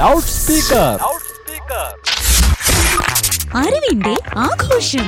Loud speaker അറിവിന്റെ ആഘോഷം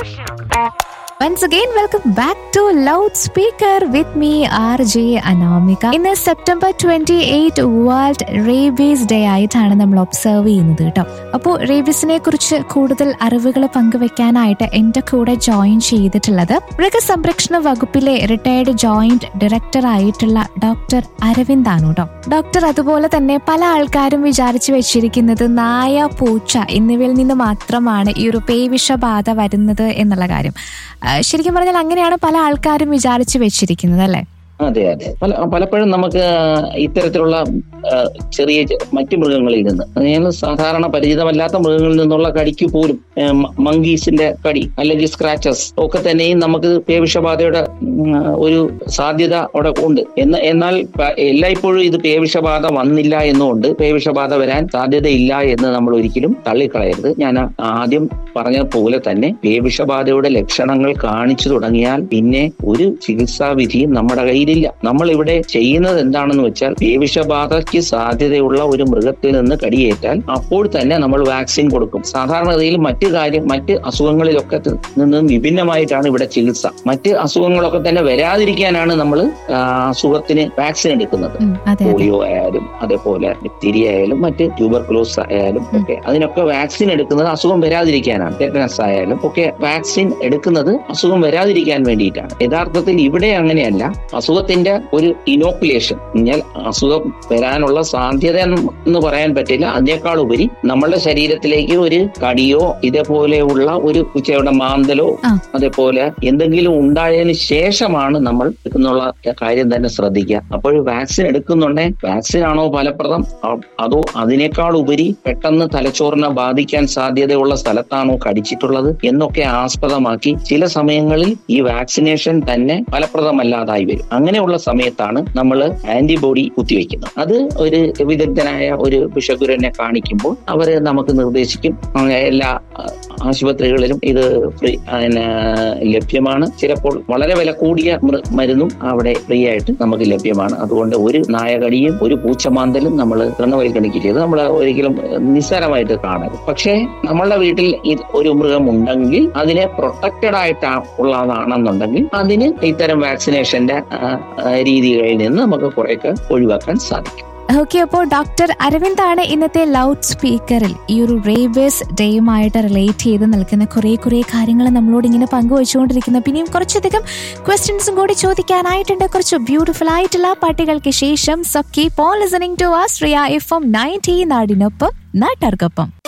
Once again, welcome back to Loudspeaker with me, RJ Anamika ഇന്ന് September twenty eight world rabies day ആയിട്ടാണ് നമ്മൾ observe ചെയ്യുന്നത് കേട്ടോ അപ്പോൾ റേബീസിനെ കുറിച്ച് കൂടുതൽ അറിവുകൾ പങ്കുവെക്കാനായിട്ട് എന്റെ കൂടെ ജോയിൻ ചെയ്തിട്ടുള്ളത് മൃഗസംരക്ഷണ വകുപ്പിലെ റിട്ടയർഡ് ജോയിന്റ് ഡയറക്ടർ ആയിട്ടുള്ള ഡോക്ടർ അരവിന്ദ് ആണ് കേട്ടോ ഡോക്ടർ അതുപോലെ തന്നെ പല ആൾക്കാരും വിചാരിച്ചു വെച്ചിരിക്കുന്നത് നായ പൂച്ച എന്നിവയിൽ നിന്ന് മാത്രമാണ് ഈ ഒരു പേവിഷബാധ വരുന്നത് എന്നുള്ള കാര്യം ആ, ശരിക്കും പറഞ്ഞാൽ അങ്ങനെയാണ് പല ആൾക്കാരും വിചാരിച്ചു വെച്ചിരിക്കുന്നത് അല്ലെ അതെ അതെ പല പലപ്പോഴും നമുക്ക് ഇത്തരത്തിലുള്ള ആ, ചെറിയ ചെ- മറ്റു മൃഗങ്ങളിൽ നിന്ന് അതായത് സാധാരണ പരിചിതമല്ലാത്ത മൃഗങ്ങളിൽ നിന്നുള്ള കടിക്ക് പോലും ഏ, മ- മങ്കീസിന്റെ കടി അല്ലെങ്കിൽ സ്ക്രാച്ചസ് ഒക്കെ തന്നെയും നമുക്ക് പേവിഷബാധയുടെ ഉം, ഒരു സാധ്യത അവിടെ ഉണ്ട് എന്ന് എന്നാൽ പ- എല്ലായ്പ്പോഴും ഇത് പേവിഷബാധ വന്നില്ല എന്നുകൊണ്ട് പേവിഷബാധ വരാൻ സാധ്യതയില്ല എന്ന് നമ്മൾ ഒരിക്കലും തള്ളിക്കളയരുത് ഞാൻ ആദ്യം പറഞ്ഞ പോലെ തന്നെ പേവിഷബാധയുടെ ലക്ഷണങ്ങൾ കാണിച്ചു തുടങ്ങിയാൽ പിന്നെ ഒരു ചികിത്സാ വിധിയും നമ്മുടെ കയ്യിലില്ല നമ്മൾ ഇവിടെ ചെയ്യുന്നത് എന്താണെന്ന് വെച്ചാൽ പേവിഷബാധയ്ക്ക് സാധ്യതയുള്ള ഒരു മൃഗത്തിൽ നിന്ന് കടിയേറ്റാൽ അപ്പോൾ തന്നെ നമ്മൾ വാക്സിൻ കൊടുക്കും സാധാരണഗതിയിൽ മറ്റ് കാര്യം മറ്റ് അസുഖങ്ങളിലൊക്കെ ത- നിന്നും വിഭിന്നമായിട്ടാണ് ഇവിടെ ചികിത്സ മറ്റ് അസുഖങ്ങളൊക്കെ തന്നെ വരാതിരിക്കാനാണ് നമ്മൾ അസുഖത്തിന് വാക്സിൻ എടുക്കുന്നത് ഉം, അതെ അതെ പോളിയോ ആയാലും അതേപോലെ ഡിപ്തീരിയ ആയാലും മറ്റ് ട്യൂബർക്ലോസ് ആയാലും ഒക്കെ അതിനൊക്കെ വാക്സിൻ എടുക്കുന്നത് അസുഖം വരാതിരിക്കാനാണ് ടെറ്റനസ് ആയാലും ഒക്കെ വാക്സിൻ എടുക്കുന്നത് അസുഖം വരാതിരിക്കാൻ വേണ്ടിയിട്ടാണ് യഥാർത്ഥത്തിൽ ഇവിടെ അങ്ങനെയല്ല അസുഖത്തിന്റെ ഒരു ഇനോക്കുലേഷൻ എന്നാൽ അസുഖം വരാനുള്ള സാധ്യത എന്ന് പറയാൻ പറ്റില്ല അതിനേക്കാൾ ഉപരി നമ്മളുടെ ശരീരത്തിലേക്ക് ഒരു കടിയോ ഇതേപോലെയുള്ള ഒരു ഉച്ചയുടെ മാന്തലോ ആ. അതേപോലെ എന്തെങ്കിലും ഉണ്ടായതിനു ശേഷമാണ് നമ്മൾ എടുക്കുന്നുള്ള കാര്യം തന്നെ ശ്രദ്ധിക്കുക അപ്പോൾ വാക്സിൻ എടുക്കുന്നുണ്ടെ വാക്സിൻ ആണോ ഫലപ്രദം അ- അതോ അതിനേക്കാൾ ഉപരി പെട്ടെന്ന് തലച്ചോറിനെ ബാധിക്കാൻ സാധ്യതയുള്ള സ്ഥലത്താണോ കടിച്ചിട്ടുള്ളത് എന്നൊക്കെ ആസ്പദമാക്കി ചില സമയങ്ങളിൽ ഈ വാക്സിനേഷൻ തന്നെ ഫലപ്രദമല്ലാതായി വരും അങ്ങനെയുള്ള സമയത്താണ് നമ്മൾ ആന്റിബോഡി കുത്തിവെക്കുന്നത് അത് ഒരു വിദഗ്ധനായ ഒരു വിഷഗുരനെ കാണിക്കുമ്പോൾ അവര് നമുക്ക് നിർദ്ദേശിക്കും അങ്ങനെ എല്ലാ ആ, ആശുപത്രികളിലും ഇത് ഫ്രീ പിന്നെ ലഭ്യമാണ് ചിലപ്പോൾ വളരെ വില കൂടിയ മൃ- മരുന്നും അവിടെ ഫ്രീ ആയിട്ട് നമുക്ക് ലഭ്യമാണ് അതുകൊണ്ട് ഒരു നായകടിയും ഒരു പൂച്ചമാന്തലും നമ്മൾ തൃണവൽക്കണിക്ക് ചെയ്ത് നമ്മൾ ഒരിക്കലും നിസ്സാരമായിട്ട് കാണരുത് പക്ഷേ നമ്മളുടെ വീട്ടിൽ ഇത് ഒരു മൃഗം ഉണ്ടെങ്കിൽ അതിനെ പ്രൊട്ടക്റ്റഡ് ആയിട്ട് ഉള്ളതാണെന്നുണ്ടെങ്കിൽ അതിന് ഇത്തരം വാക്സിനേഷന്റെ ആ, ആ, രീതികളിൽ നിന്ന് നമുക്ക് കുറേയൊക്കെ ഒഴിവാക്കാൻ സാധിക്കും ഓക്കെ അപ്പോൾ ഡോക്ടർ അരവിന്ദ് ആണ് ഇന്നത്തെ ലൗഡ് സ്പീക്കറിൽ ഈ ഒരു റേബേസ് ഡേയുമായിട്ട് റിലേറ്റ് ചെയ്ത് നിൽക്കുന്ന കുറെ കുറെ കാര്യങ്ങൾ നമ്മളോട് ഇങ്ങനെ പങ്കുവച്ചുകൊണ്ടിരിക്കുന്നത് പിന്നെയും കുറച്ചധികം ക്വസ്റ്റ്യൻസും കൂടി ചോദിക്കാനായിട്ടുണ്ട് കുറച്ച് ബ്യൂട്ടിഫുൾ ആയിട്ടുള്ള പാട്ടുകൾക്ക് ശേഷം so keep on listening to uh Shriya F M ninety നാടിനൊപ്പം നാട്ടാർക്കൊപ്പം